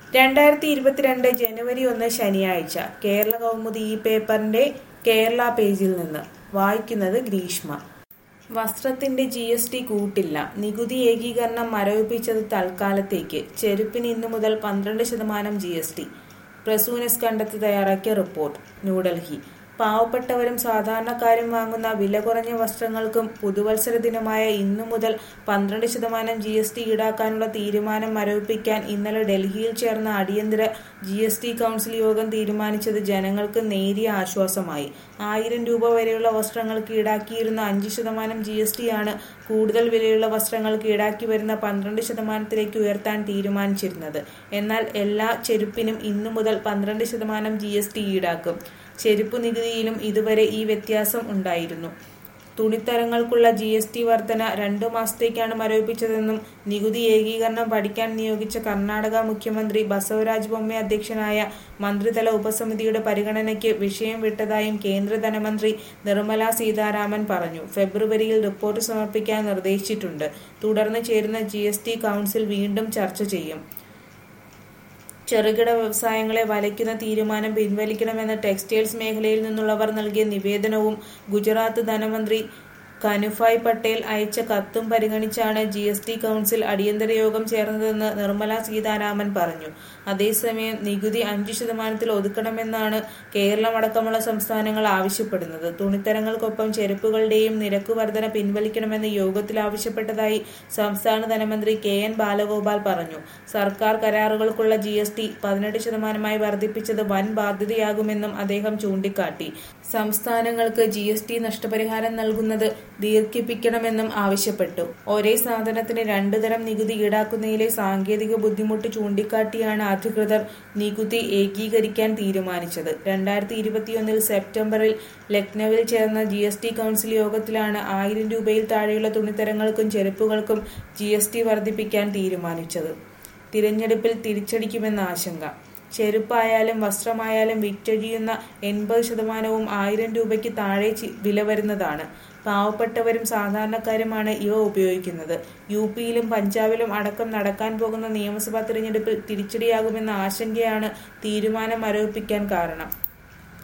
രണ്ടായിരത്തി ഇരുപത്തിരണ്ട് ജനുവരി ഒന്ന് ശനിയാഴ്ച കേരള കൗമുദി ഈ പേപ്പറിന്റെ കേരള പേജിൽ നിന്ന് വായിക്കുന്നത് ഗ്രീഷ്മ വസ്ത്രത്തിന്റെ ജി എസ് ടി കൂട്ടില്ല നികുതി ഏകീകരണം മരവിപ്പിച്ചത് തൽക്കാലത്തേക്ക് ചെരുപ്പിന് ഇന്നു മുതൽ പന്ത്രണ്ട് ശതമാനം ജി എസ് ടി പ്രസൂനസ് കണ്ടെത്തി തയ്യാറാക്കിയ റിപ്പോർട്ട് ന്യൂഡൽഹി പാവപ്പെട്ടവരും സാധാരണക്കാരും വാങ്ങുന്ന വില കുറഞ്ഞ വസ്ത്രങ്ങൾക്കും പുതുവത്സര ദിനമായ ഇന്നു മുതൽ പന്ത്രണ്ട് ശതമാനം ജി എസ് ടി ഈടാക്കാനുള്ള തീരുമാനം മരവിപ്പിക്കാൻ ഇന്നലെ ഡൽഹിയിൽ ചേർന്ന അടിയന്തര ജി എസ് ടി കൗൺസിൽ യോഗം തീരുമാനിച്ചത് ജനങ്ങൾക്ക് നേരിയ ആശ്വാസമായി ആയിരം രൂപ വരെയുള്ള വസ്ത്രങ്ങൾക്ക് ഈടാക്കിയിരുന്ന അഞ്ച് ശതമാനം ജി എസ് ടി ആണ് കൂടുതൽ വിലയുള്ള വസ്ത്രങ്ങൾക്ക് ഈടാക്കി വരുന്ന പന്ത്രണ്ട് ശതമാനത്തിലേക്ക് ഉയർത്താൻ തീരുമാനിച്ചിരുന്നത് എന്നാൽ എല്ലാ ചെരുപ്പിനും ഇന്നു മുതൽ പന്ത്രണ്ട് ശതമാനം ജി എസ് ടി ഈടാക്കും ചെരുപ്പ് നികുതിയിലും ഇതുവരെ ഈ വ്യത്യാസം ഉണ്ടായിരുന്നു തുണിത്തരങ്ങൾക്കുള്ള ജി എസ് ടി വർധന രണ്ടു മാസത്തേക്കാണ് മരവിപ്പിച്ചതെന്നും നികുതി ഏകീകരണം പഠിക്കാൻ നിയോഗിച്ച കർണാടക മുഖ്യമന്ത്രി ബസവരാജ് ബൊമ്മ അധ്യക്ഷനായ മന്ത്രിതല ഉപസമിതിയുടെ പരിഗണനയ്ക്ക് വിഷയം വിട്ടതായും കേന്ദ്ര ധനമന്ത്രി നിർമ്മല സീതാരാമൻ പറഞ്ഞു ഫെബ്രുവരിയിൽ റിപ്പോർട്ട് സമർപ്പിക്കാൻ നിർദ്ദേശിച്ചിട്ടുണ്ട് തുടർന്ന് ചേരുന്ന ജി കൗൺസിൽ വീണ്ടും ചർച്ച ചെയ്യും ചെറുകിട വ്യവസായങ്ങളെ വലയ്ക്കുന്ന തീരുമാനം പിൻവലിക്കണമെന്ന് ടെക്സ്റ്റൈൽസ് മേഖലയിൽ നിന്നുള്ളവർ നൽകിയ നിവേദനവും ഗുജറാത്ത് ധനമന്ത്രി കനുഭായ് പട്ടേൽ അയച്ച കത്തും പരിഗണിച്ചാണ് ജി എസ് ടി കൗൺസിൽ അടിയന്തര യോഗം ചേർന്നതെന്ന് നിർമ്മല സീതാരാമൻ പറഞ്ഞു അതേസമയം നികുതി അഞ്ചു ശതമാനത്തിൽ ഒതുക്കണമെന്നാണ് കേരളമടക്കമുള്ള സംസ്ഥാനങ്ങൾ ആവശ്യപ്പെടുന്നത് തുണിത്തരങ്ങൾക്കൊപ്പം ചെരുപ്പുകളുടെയും നിരക്ക് വർധന പിൻവലിക്കണമെന്ന് യോഗത്തിൽ ആവശ്യപ്പെട്ടതായി സംസ്ഥാന ധനമന്ത്രി കെ എൻ ബാലഗോപാൽ പറഞ്ഞു സർക്കാർ കരാറുകൾക്കുള്ള ജി എസ് ടി പതിനെട്ട് ശതമാനമായി വർദ്ധിപ്പിച്ചത് വൻ ബാധ്യതയാകുമെന്നും അദ്ദേഹം ചൂണ്ടിക്കാട്ടി സംസ്ഥാനങ്ങൾക്ക് ജി എസ് ടി നഷ്ടപരിഹാരം നൽകുന്നത് ദീർഘിപ്പിക്കണമെന്നും ആവശ്യപ്പെട്ടു ഒരേ സാധനത്തിന് രണ്ടു തരം നികുതി ഈടാക്കുന്നതിലെ സാങ്കേതിക ബുദ്ധിമുട്ട് ചൂണ്ടിക്കാട്ടിയാണ് അധികൃതർ നികുതി ഏകീകരിക്കാൻ തീരുമാനിച്ചത് രണ്ടായിരത്തി ഇരുപത്തിയൊന്നിൽ സെപ്റ്റംബറിൽ ലക്നൌവിൽ ചേർന്ന ജി എസ് ടി കൗൺസിൽ യോഗത്തിലാണ് ആയിരം രൂപയിൽ താഴെയുള്ള തുണിത്തരങ്ങൾക്കും ചെരുപ്പുകൾക്കും ജി എസ് ടി വർദ്ധിപ്പിക്കാൻ തീരുമാനിച്ചത് തിരഞ്ഞെടുപ്പിൽ തിരിച്ചടിക്കുമെന്ന ആശങ്ക ചെരുപ്പായാലും വസ്ത്രമായാലും വിറ്റഴിയുന്ന എൺപത് ശതമാനവും ആയിരം രൂപയ്ക്ക് താഴെ ചി- വില വരുന്നതാണ് പാവപ്പെട്ടവരും സാധാരണക്കാരുമാണ് ഇവ ഉപയോഗിക്കുന്നത് യു പിയിലും പഞ്ചാബിലും അടക്കം നടക്കാൻ പോകുന്ന നിയമസഭാ തിരഞ്ഞെടുപ്പിൽ തിരിച്ചടിയാകുമെന്ന ആശങ്കയാണ് തീരുമാനം മരവിപ്പിക്കാൻ കാരണം